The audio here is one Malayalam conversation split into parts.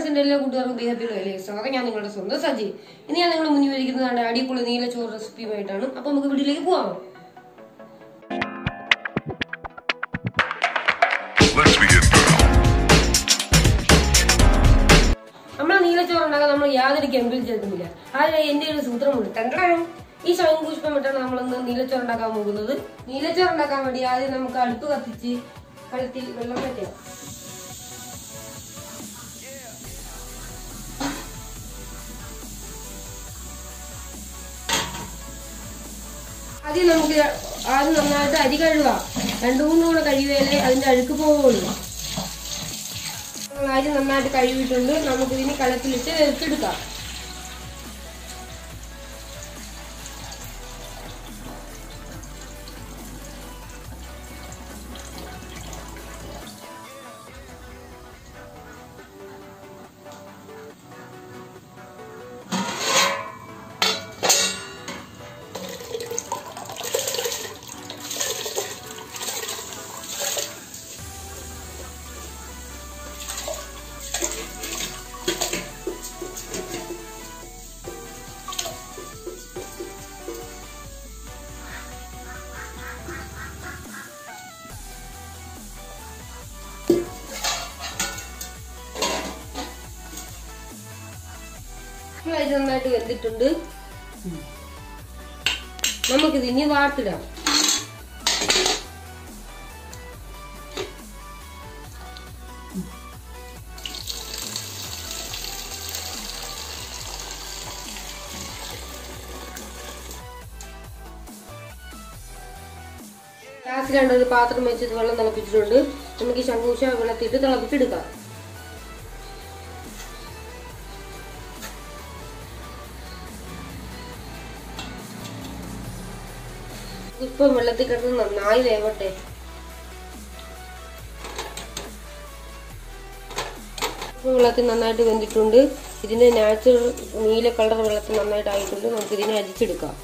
ഫ്രണ്ട്സിന്റെ എല്ലാ കൂട്ടുകാർക്കും ബി ഹാപ്പി ലോയിലെ സ്വാഗതം ഞാൻ നിങ്ങളുടെ സ്വന്തം സജി ഇനി ഞാൻ നിങ്ങളുടെ മുന്നിൽ ഇരിക്കുന്നതാണ് അടിപൊളി നീല ചോറ് റെസിപ്പിയുമായിട്ടാണ് അപ്പൊ നമുക്ക് വീട്ടിലേക്ക് പോവാം Let's begin now. നമ്മളെ നീലച്ചോറ് ഉണ്ടാക്കാൻ നമ്മൾ യാതൊരു കെമിക്കൽ ചേർക്കുന്നില്ല അതിനായി എന്റെ ഒരു സൂത്രമുണ്ട് ടണ്ടടാ. ഈ ശംഖുപുഷ്പം ഇട്ടാണ് നമ്മളിന്ന് നീലച്ചോറ് ഉണ്ടാക്കാൻ പോകുന്നത് നീലച്ചോറ് ഉണ്ടാക്കാൻ വേണ്ടി ആദ്യം നമുക്ക് അടുപ്പ് കത്തിച്ച് കലത്തിൽ വെള്ളം വെക്കണം ആദ്യം നമുക്ക് ആദ്യം നന്നായിട്ട് അരി കഴുകാം രണ്ടു മൂന്ന് കൂടെ കഴിയുകയല്ലേ അതിന്റെ അഴുക്ക് പോവുള്ളൂ നമ്മൾ അരി നന്നായിട്ട് കഴുകിയിട്ടുണ്ട് നമുക്ക് ഇതിന് കലത്തിലിട്ട് വേവിച്ചെടുക്കാം നമ്മൾ അരി നന്നായിട്ട് വെന്തിട്ടുണ്ട് നമുക്കിത് ഇനി വാർത്തിടാം ഗ്യാസിലാണ് ഒരു പാത്രം വെച്ചിട്ട് വെള്ളം തിളപ്പിച്ചിട്ടുണ്ട് നമുക്ക് ഈ ശങ്കൂശ വെള്ളത്തിട്ട് തിളപ്പിച്ചെടുക്കാം ഇപ്പം വെള്ളത്തിൽ കിടന്ന് നന്നായി വേവട്ടെ ഇപ്പം വെള്ളത്തിൽ നന്നായിട്ട് വെന്തിട്ടുണ്ട് ഇതിന്റെ നാച്ചുറൽ നീല കളർ വെള്ളത്തിൽ നന്നായിട്ട് ആയിട്ടുണ്ട് നമുക്ക് ഇതിനെ അരിച്ചെടുക്കാം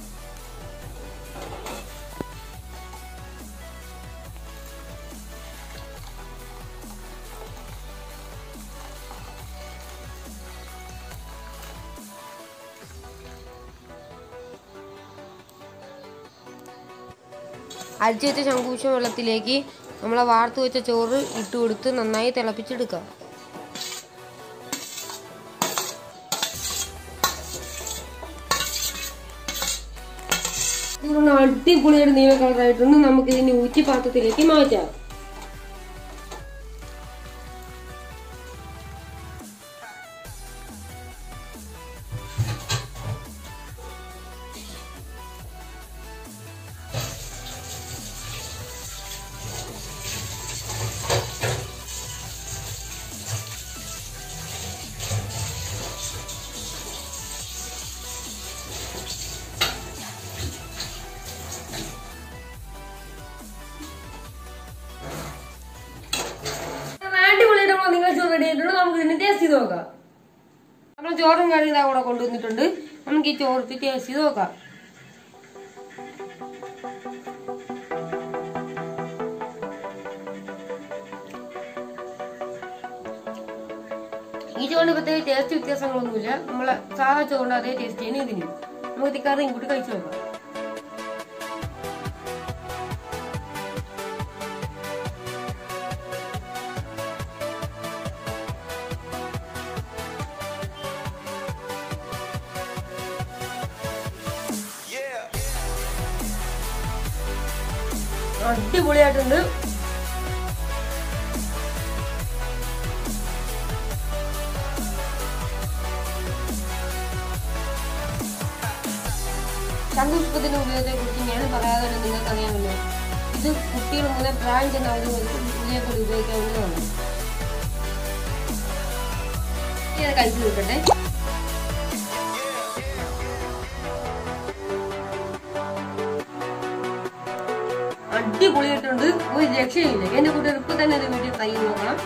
അരിച്ചു വെച്ച ശംഖുപുഷ്പ വെള്ളത്തിലേക്ക് നമ്മളെ വാർത്ത് വെച്ച ചോറ് ഇട്ട് കൊടുത്ത് നന്നായി തിളപ്പിച്ചെടുക്കാം ഇതൊന്ന് അടിപൊളിയായിട്ട് നീല കളറായിട്ടുണ്ട് നമുക്ക് ഇതിനെ ഊറ്റി പാത്രത്തിലേക്ക് മാറ്റാം അടിപൊളിയായിട്ട് നമ്മൾ നിങ്ങൾ ചോറ് റെഡി ആയിട്ടുണ്ട് നമുക്ക് ഇതിന് ടേസ്റ്റ് ചെയ്ത് നോക്കാം നമ്മൾ ചോറും കറി ഇതാ കൂടെ കൊണ്ടുവന്നിട്ടുണ്ട് നമുക്ക് ഈ ചോറ് ടേസ്റ്റ് ചെയ്ത് നോക്കാം ഈ ചോറിന് പ്രത്യേക ടേസ്റ്റ് വ്യത്യാസങ്ങളൊന്നുമില്ല നമ്മളെ സാധാ ചോറിന്റെ അതേ ടേസ്റ്റ് ആണ് ഇതിന് നമുക്ക് ഈ കറിയും കൂടി കഴിച്ചു നോക്കാം അടിപൊളിയായിട്ടുണ്ട് ശംഖുപുഷ്പത്തിന്റെ ഉപയോഗത്തെ കുറിച്ച് ഞാൻ പറയാതെ തന്നെ നിങ്ങൾക്ക് അറിയാമല്ലോ ഇത് കുട്ടികൾ മുതൽ പ്രായം ചെന്ന അവർ ഇതിനെക്കൂടി ഉപയോഗിക്കാവുന്നതാണ് ഇനി അത് കഴിച്ചു നോക്കട്ടെ അടിപൊളിയായിട്ടുണ്ട് ഒരു രക്ഷയില്ല എന്റെ കൂട്ടുകാർ ഇപ്പൊ തന്നെ ഒരു വീഡിയോ ട്രൈ ചെയ്ത് നോക്കണം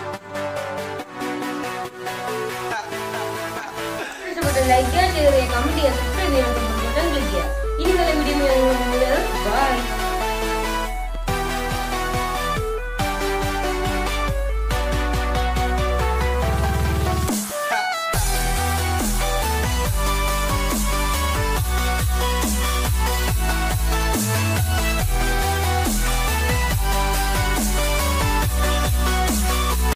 ഇഷ്ടപ്പെട്ട ലൈക്ക് ചെയ്യുക ഷെയർ ചെയ്യുക കമന്റ് ചെയ്യുക സബ്സ്ക്രൈബ് ചെയ്യാൻ ബട്ടൺ ക്ലിക്ക് ചെയ്യുക ഇനി നല്ല വീഡിയോ ബൈ